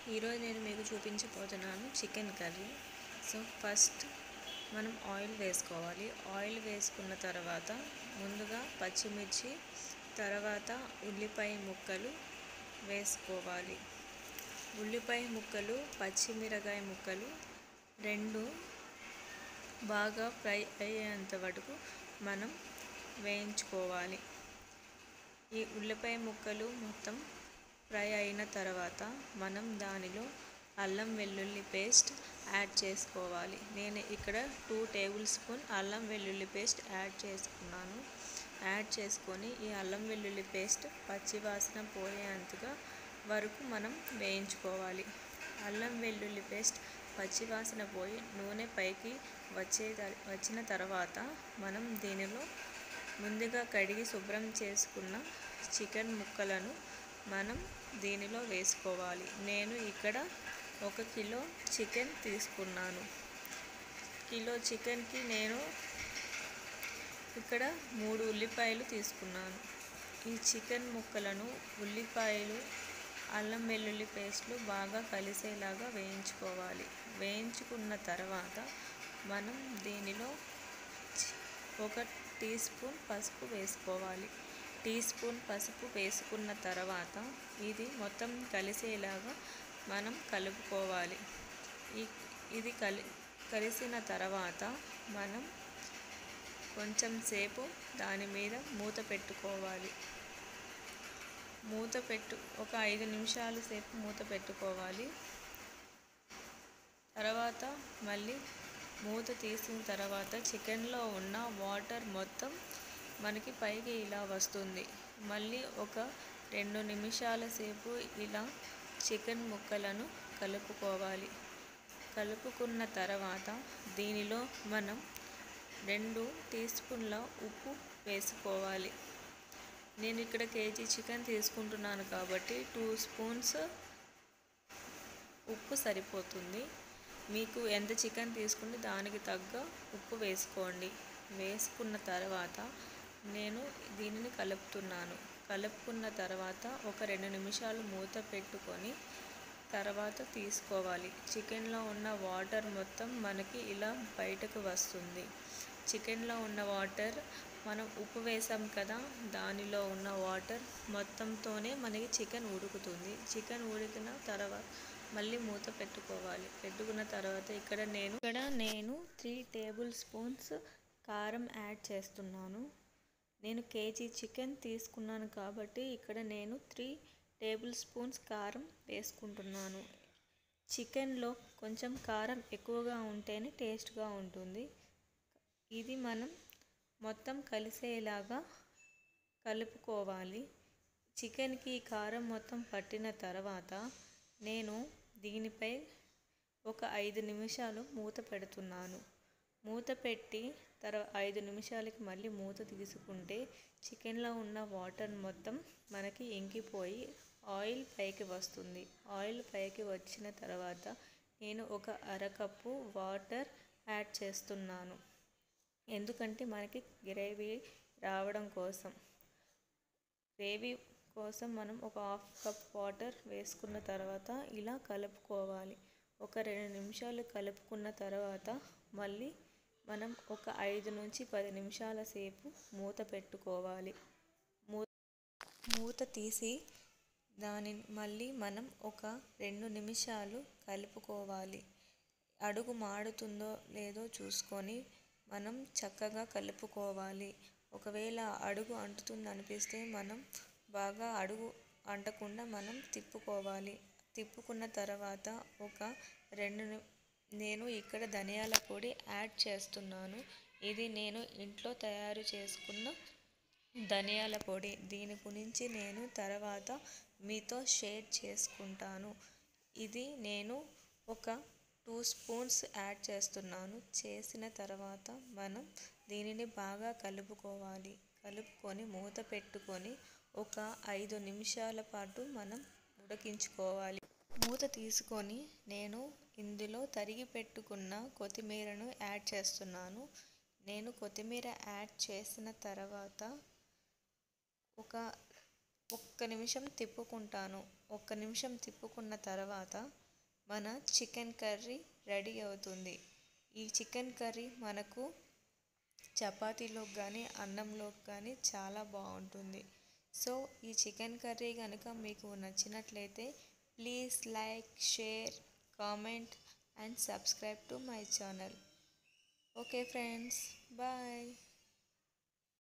ఈరోజు నేను మీకు చూపించబోతున్నాను చికెన్ కర్రీ సో ఫస్ట్ మనం ఆయిల్ వేసుకోవాలి ఆయిల్ వేసుకున్న తర్వాత ముందుగా పచ్చిమిర్చి తర్వాత ఉల్లిపాయ ముక్కలు వేసుకోవాలి ఉల్లిపాయ ముక్కలు పచ్చిమిరకాయ ముక్కలు రెండు బాగా ఫ్రై అయ్యేంత వరకు మనం వేయించుకోవాలి ఈ ఉల్లిపాయ ముక్కలు మొత్తం ఫ్రై అయిన తర్వాత మనం దానిలో అల్లం వెల్లుల్లి పేస్ట్ యాడ్ చేసుకోవాలి నేను ఇక్కడ టూ టేబుల్ స్పూన్ అల్లం వెల్లుల్లి పేస్ట్ యాడ్ చేసుకున్నాను యాడ్ చేసుకొని ఈ అల్లం వెల్లుల్లి పేస్ట్ పచ్చివాసన పోయేంతగా వరకు మనం వేయించుకోవాలి అల్లం వెల్లుల్లి పేస్ట్ పచ్చివాసన పోయి నూనె పైకి వచ్చే వచ్చిన తర్వాత మనం దీనిలో ముందుగా కడిగి శుభ్రం చేసుకున్న చికెన్ ముక్కలను మనం దీనిలో వేసుకోవాలి నేను ఇక్కడ ఒక కిలో చికెన్ తీసుకున్నాను కిలో చికెన్కి నేను ఇక్కడ మూడు ఉల్లిపాయలు తీసుకున్నాను ఈ చికెన్ ముక్కలను ఉల్లిపాయలు అల్లం వెల్లుల్లి పేస్ట్లు బాగా కలిసేలాగా వేయించుకోవాలి వేయించుకున్న తర్వాత మనం దీనిలో ఒక టీ స్పూన్ పసుపు వేసుకోవాలి టీ స్పూన్ పసుపు వేసుకున్న తర్వాత ఇది మొత్తం కలిసేలాగా మనం కలుపుకోవాలి ఈ ఇది కలి కలిసిన తర్వాత మనం కొంచెం సేపు దాని మీద మూత పెట్టుకోవాలి మూత పెట్టు ఒక ఐదు నిమిషాల సేపు మూత పెట్టుకోవాలి తర్వాత మళ్ళీ మూత తీసిన తర్వాత చికెన్లో ఉన్న వాటర్ మొత్తం మనకి పైకి ఇలా వస్తుంది మళ్ళీ ఒక రెండు నిమిషాల సేపు ఇలా చికెన్ ముక్కలను కలుపుకోవాలి కలుపుకున్న తర్వాత దీనిలో మనం రెండు టీ స్పూన్ల ఉప్పు వేసుకోవాలి నేను ఇక్కడ కేజీ చికెన్ తీసుకుంటున్నాను కాబట్టి టూ స్పూన్స్ ఉప్పు సరిపోతుంది మీకు ఎంత చికెన్ తీసుకుంటే దానికి తగ్గ ఉప్పు వేసుకోండి వేసుకున్న తర్వాత నేను దీనిని కలుపుతున్నాను కలుపుకున్న తర్వాత ఒక రెండు నిమిషాలు మూత పెట్టుకొని తర్వాత తీసుకోవాలి చికెన్లో ఉన్న వాటర్ మొత్తం మనకి ఇలా బయటకు వస్తుంది చికెన్లో ఉన్న వాటర్ మనం ఉప్పు వేసాం కదా దానిలో ఉన్న వాటర్ మొత్తంతోనే మనకి చికెన్ ఉడుకుతుంది చికెన్ ఉడికిన తర్వాత మళ్ళీ మూత పెట్టుకోవాలి పెట్టుకున్న తర్వాత ఇక్కడ నేను ఇక్కడ నేను త్రీ టేబుల్ స్పూన్స్ కారం యాడ్ చేస్తున్నాను నేను కేజీ చికెన్ తీసుకున్నాను కాబట్టి ఇక్కడ నేను త్రీ టేబుల్ స్పూన్స్ కారం వేసుకుంటున్నాను చికెన్లో కొంచెం కారం ఎక్కువగా ఉంటేనే టేస్ట్గా ఉంటుంది ఇది మనం మొత్తం కలిసేలాగా కలుపుకోవాలి చికెన్కి కారం మొత్తం పట్టిన తర్వాత నేను దీనిపై ఒక ఐదు నిమిషాలు మూత పెడుతున్నాను మూత పెట్టి తర్వాత ఐదు నిమిషాలకి మళ్ళీ మూత తీసుకుంటే చికెన్లో ఉన్న వాటర్ మొత్తం మనకి ఇంకిపోయి ఆయిల్ పైకి వస్తుంది ఆయిల్ పైకి వచ్చిన తర్వాత నేను ఒక అరకప్పు వాటర్ యాడ్ చేస్తున్నాను ఎందుకంటే మనకి గ్రేవీ రావడం కోసం గ్రేవీ కోసం మనం ఒక హాఫ్ కప్ వాటర్ వేసుకున్న తర్వాత ఇలా కలుపుకోవాలి ఒక రెండు నిమిషాలు కలుపుకున్న తర్వాత మళ్ళీ మనం ఒక ఐదు నుంచి పది నిమిషాల సేపు మూత పెట్టుకోవాలి మూత మూత తీసి దాని మళ్ళీ మనం ఒక రెండు నిమిషాలు కలుపుకోవాలి అడుగు మాడుతుందో లేదో చూసుకొని మనం చక్కగా కలుపుకోవాలి ఒకవేళ అడుగు అంటుతుంది అనిపిస్తే మనం బాగా అడుగు అంటకుండా మనం తిప్పుకోవాలి తిప్పుకున్న తర్వాత ఒక రెండు నేను ఇక్కడ ధనియాల పొడి యాడ్ చేస్తున్నాను ఇది నేను ఇంట్లో తయారు చేసుకున్న ధనియాల పొడి దీని గురించి నేను తర్వాత మీతో షేర్ చేసుకుంటాను ఇది నేను ఒక టూ స్పూన్స్ యాడ్ చేస్తున్నాను చేసిన తర్వాత మనం దీనిని బాగా కలుపుకోవాలి కలుపుకొని మూత పెట్టుకొని ఒక ఐదు నిమిషాల పాటు మనం ఉడికించుకోవాలి మూత తీసుకొని నేను ఇందులో తరిగి పెట్టుకున్న కొత్తిమీరను యాడ్ చేస్తున్నాను నేను కొత్తిమీర యాడ్ చేసిన తర్వాత ఒక ఒక్క నిమిషం తిప్పుకుంటాను ఒక్క నిమిషం తిప్పుకున్న తర్వాత మన చికెన్ కర్రీ రెడీ అవుతుంది ఈ చికెన్ కర్రీ మనకు చపాతీలోకి కానీ అన్నంలోకి కానీ చాలా బాగుంటుంది సో ఈ చికెన్ కర్రీ కనుక మీకు నచ్చినట్లయితే please like share comment and subscribe to my channel okay friends bye